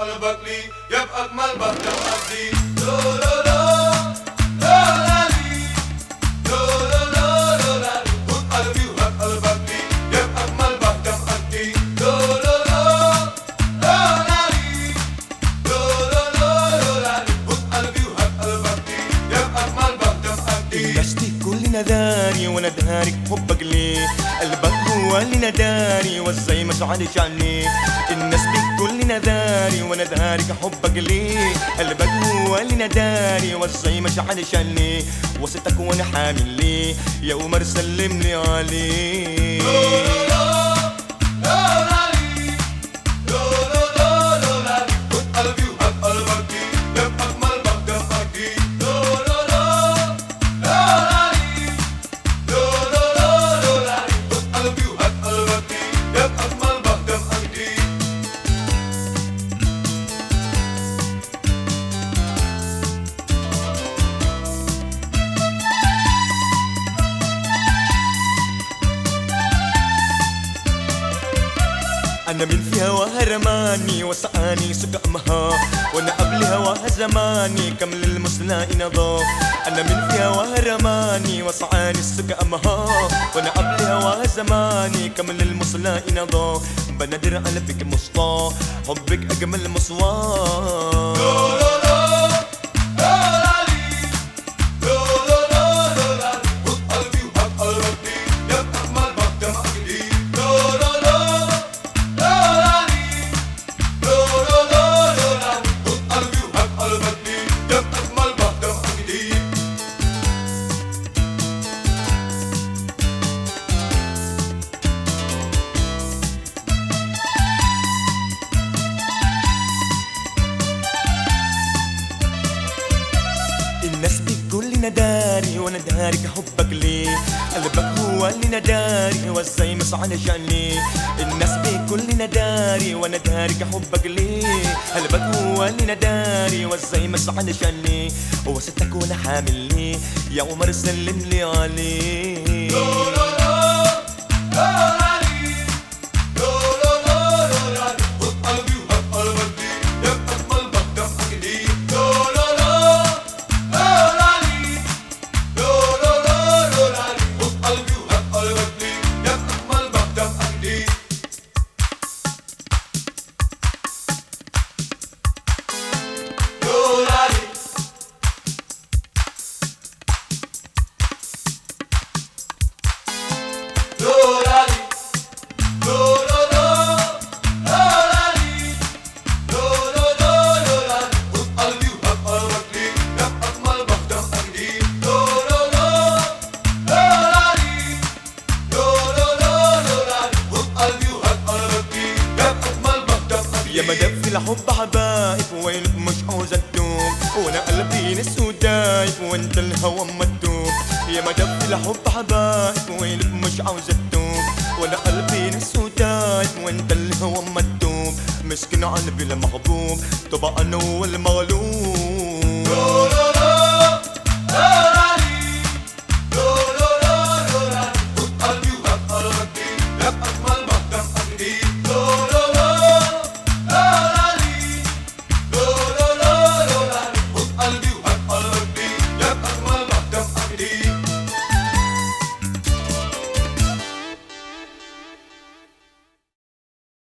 قلبك لي يا بأجمل بهجة مأدي لو لو لو لو لا لي لو لو لو لو لا لي خد قلبي وهات قلبك لي يا بأجمل بهجة مأدي لو لو لو لو لا لي لو لو لو لو لا لي خد قلبي وهات قلبك لي يا بأجمل بهجة مأدي الناس دي كلنا داري وانا دارك حبك ليه قلبك هو اللي نداري وازاي مش عارف عني الناس دي كلنا داري وانا دارك حبك ليه قلبك هو اللي نداري وازاي مش عارف عني وسطك وانا حامل ليه يا عمر سلمني عليه انا من في هواها رماني وسقاني سقمها وانا قبل هواها زماني كمل المسلاء نضا انا من في هواها رماني وسقاني سقمها وانا قبل هواها زماني كمل المسلاء نضا بندر قلبك مصطا حبك اجمل مصواه الناس بتقول لنا داري وانا دارك حبك ليه قلبك هو اللي نداري وازاي مش علشاني الناس بتقول لنا داري وانا دارك حبك ليه قلبك هو اللي نداري وازاي مش علشاني وسطك وانا حامل ليه يا عمر سلم لي عليه يا مدام في الحب حبايب وينك مش عاوز اتوب وانا قلبي نسو دايب وانت الهوى مكتوب يا مدام في الحب حبايب وينك مش عاوز اتوب وانا قلبي نسو دايب وانت الهوى مكتوب مسكين قلبي المحبوب طبعا انا هو المغلوب